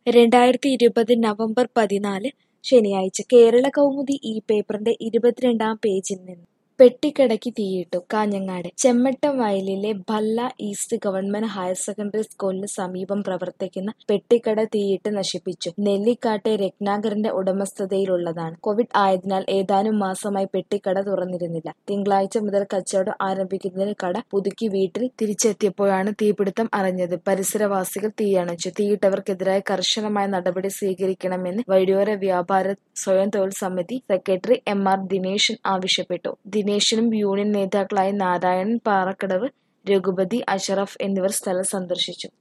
രണ്ടായിരത്തി ഇരുപത് നവംബർ പതിനാല് ശനിയാഴ്ച കേരള കൗമുദി ഈ പേപ്പറിന്റെ ഇരുപത്തിരണ്ടാം പേജിൽ നിന്ന് പെട്ടിക്കടയ്ക്ക് തീയിട്ടു കാഞ്ഞങ്ങാട് ചെമ്മട്ടം വയലിലെ ഭല്ല ഈസ്റ്റ് ഗവൺമെന്റ് ഹയർ സെക്കൻഡറി സ്കൂളിന് സമീപം പ്രവർത്തിക്കുന്ന പെട്ടിക്കട തീയിട്ട് നശിപ്പിച്ചു നെല്ലിക്കാട്ടെ രത്നാകരന്റെ ഉടമസ്ഥതയിലുള്ളതാണ് കോവിഡ് ആയതിനാൽ ഏതാനും മാസമായി പെട്ടിക്കട തുറന്നിരുന്നില്ല തിങ്കളാഴ്ച മുതൽ കച്ചവടം ആരംഭിക്കുന്നതിന് കട പുതുക്കി വീട്ടിൽ തിരിച്ചെത്തിയപ്പോഴാണ് തീപിടുത്തം അറിഞ്ഞത് പരിസരവാസികൾ തീയണച്ചു തീയിട്ടവർക്കെതിരായ കർശനമായ നടപടി സ്വീകരിക്കണമെന്ന് വഴിയോര വ്യാപാര സ്വയം തൊഴിൽ സമിതി സെക്രട്ടറി എം ആർ ദിനേശൻ ആവശ്യപ്പെട്ടു ദിനേശനും യൂണിയൻ നേതാക്കളായ നാരായണൻ പാറക്കടവ് രഘുപതി അഷറഫ് എന്നിവർ സ്ഥലം സന്ദർശിച്ചു